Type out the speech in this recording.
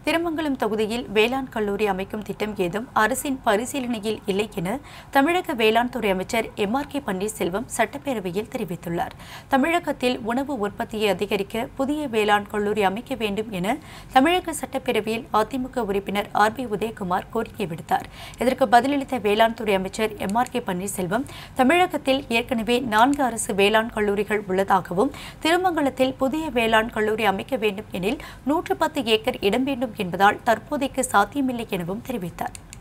திருமங்கலம் தொகுதியில் வேளாண் கல்லூரி அமைக்கும் திட்டம் ஏதும் அரசின் பரிசீலனையில் இல்லை என தமிழக வேளாண் துறை அமைச்சர் எம் ஆர் கே பன்னீர்செல்வம் சட்டப்பேரவையில் தெரிவித்துள்ளார் தமிழகத்தில் உணவு உற்பத்தியை அதிகரிக்க புதிய வேளாண் கல்லூரி அமைக்க வேண்டும் என தமிழக சட்டப்பேரவையில் அதிமுக உறுப்பினர் ஆர் பி உதயகுமார் கோரிக்கை விடுத்தார் இதற்கு பதிலளித்த வேளாண் துறை அமைச்சர் எம் ஆர் கே பன்னீர்செல்வம் தமிழகத்தில் ஏற்கனவே நான்கு அரசு வேளாண் கல்லூரிகள் உள்ளதாகவும் திருமங்கலத்தில் புதிய வேளாண் கல்லூரி அமைக்க வேண்டும் எனில் நூற்று பத்து ஏக்கர் இடம் வேண்டும் என்பதால் தற்போதைக்கு சாத்தியமில்லை எனவும் தெரிவித்தார்